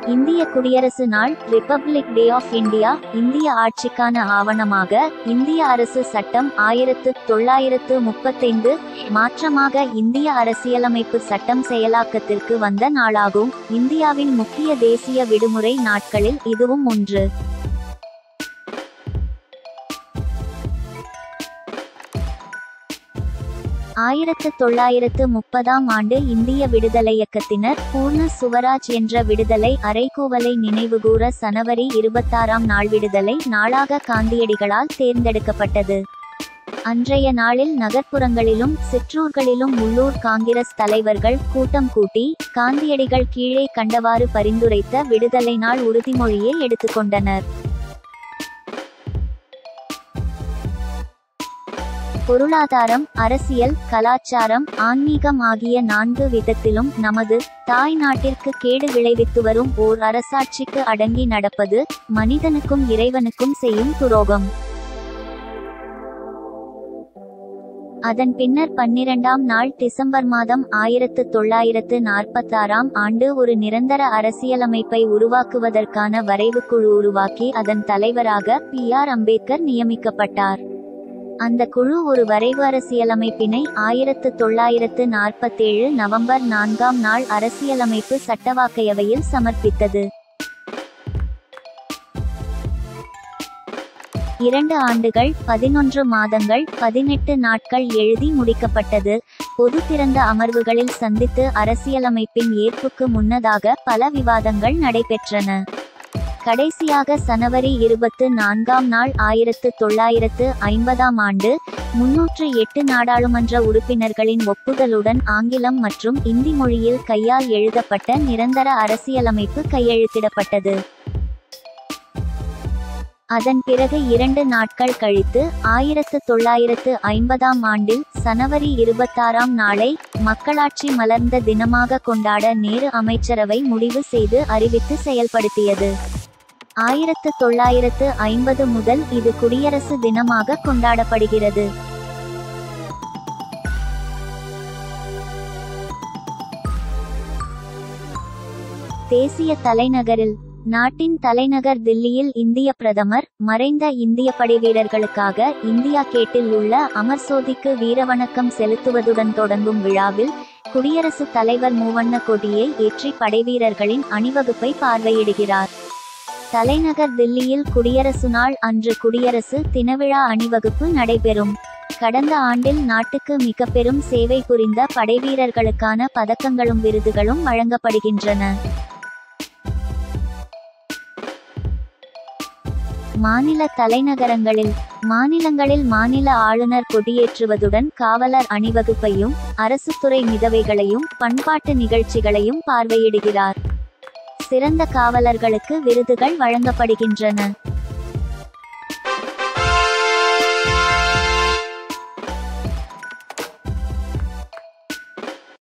இந்திய குடியரசு நாள் ரிபப்ளிக் டே ஆஃப் இந்தியா இந்திய ஆட்சிக்கான ஆவணமாக இந்திய அரசு சட்டம் ஆயிரத்து தொள்ளாயிரத்து முப்பத்தைந்து மாற்றமாக இந்திய அரசியலமைப்பு சட்டம் செயலாக்கத்திற்கு வந்த நாளாகும் இந்தியாவின் முக்கிய தேசிய விடுமுறை நாட்களில் இதுவும் ஒன்று ஆயிரத்து தொள்ளாயிரத்து முப்பதாம் ஆண்டு இந்திய விடுதலை இயக்கத்தினர் பூர்ண சுவராஜ் என்ற விடுதலை அறைகூவலை நினைவுகூர சனவரி இருபத்தாறாம் நாள் விடுதலை நாளாக காந்தியடிகளால் தேர்ந்தெடுக்கப்பட்டது அன்றைய நாளில் நகர்ப்புறங்களிலும் சிற்றூர்களிலும் உள்ளூர் காங்கிரஸ் தலைவர்கள் கூட்டம் கூட்டி காந்தியடிகள் கீழே கண்டவாறு பரிந்துரைத்த விடுதலை நாள் உறுதிமொழியை எடுத்துக்கொண்டனர் பொருளாதாரம் அரசியல் கலாச்சாரம் ஆன்மீகம் ஆகிய நான்கு விதத்திலும் நமது தாய் நாட்டிற்கு கேடு விளைவித்து வரும் ஓர் அரசாட்சிக்கு அடங்கி நடப்பது மனிதனுக்கும் இறைவனுக்கும் செய்யும் துரோகம் அதன் பின்னர் பன்னிரண்டாம் நாள் டிசம்பர் மாதம் ஆயிரத்து தொள்ளாயிரத்து நாற்பத்தாறாம் ஆண்டு ஒரு நிரந்தர அரசியலமைப்பை உருவாக்குவதற்கான வரைவுக்குழு உருவாக்கி அதன் தலைவராக பி ஆர் அம்பேத்கர் நியமிக்கப்பட்டார் அந்த குழு ஒரு வரைவு அரசியலமைப்பினை ஆயிரத்து தொள்ளாயிரத்து நாற்பத்தேழு நவம்பர் நான்காம் நாள் அரசியலமைப்பு சட்டவாக்கையவையில் சமர்ப்பித்தது இரண்டு ஆண்டுகள் பதினொன்று மாதங்கள் பதினெட்டு நாட்கள் எழுதி முடிக்கப்பட்டது பொது திறந்த அமர்வுகளில் சந்தித்து அரசியலமைப்பின் ஏற்புக்கு முன்னதாக பல விவாதங்கள் நடைபெற்றன கடைசியாக சனவரி இருபத்து நான்காம் நாள் ஆயிரத்து தொள்ளாயிரத்து ஐம்பதாம் ஆண்டு முன்னூற்று எட்டு நாடாளுமன்ற உறுப்பினர்களின் ஒப்புதலுடன் ஆங்கிலம் மற்றும் இந்தி மொழியில் கையால் எழுதப்பட்ட நிரந்தர அரசியலமைப்பு கையெழுத்திடப்பட்டது அதன் பிறகு இரண்டு நாட்கள் கழித்து ஆயிரத்து தொள்ளாயிரத்து ஐம்பதாம் ஆண்டில் சனவரி இருபத்தாறாம் நாளை மக்களாட்சி மலர்ந்த தினமாக கொண்டாட நேரு அமைச்சரவை முடிவு செய்து அறிவித்து செயல்படுத்தியது ஆயிரத்து தொள்ளாயிரத்து ஐம்பது முதல் இது குடியரசு தினமாக கொண்டாடப்படுகிறது தேசிய தலைநகரில் நாட்டின் தலைநகர் தில்லியில் இந்திய பிரதமர் மறைந்த இந்திய படைவீரர்களுக்காக இந்தியா கேட்டில் உள்ள அமர்சோதிக்கு வீரவணக்கம் செலுத்துவதுடன் தொடங்கும் விழாவில் குடியரசுத் தலைவர் மூவண்ண கொடியை ஏற்றி படைவீரர்களின் அணிவகுப்பை பார்வையிடுகிறார் தலைநகர் தில்லியில் குடியரசு நாள் அன்று குடியரசு தினவிழா அணிவகுப்பு நடைபெறும் கடந்த ஆண்டில் நாட்டுக்கு மிக பெரும் சேவை புரிந்த படைவீரர்களுக்கான பதக்கங்களும் விருதுகளும் வழங்கப்படுகின்றன மாநில தலைநகரங்களில் மாநிலங்களில் மாநில ஆளுநர் கொடியேற்றுவதுடன் காவலர் அணிவகுப்பையும் அரசு துறை மிதவைகளையும் பண்பாட்டு நிகழ்ச்சிகளையும் பார்வையிடுகிறார் சிறந்த காவலர்களுக்கு விருதுகள் வழங்கப்படுகின்றன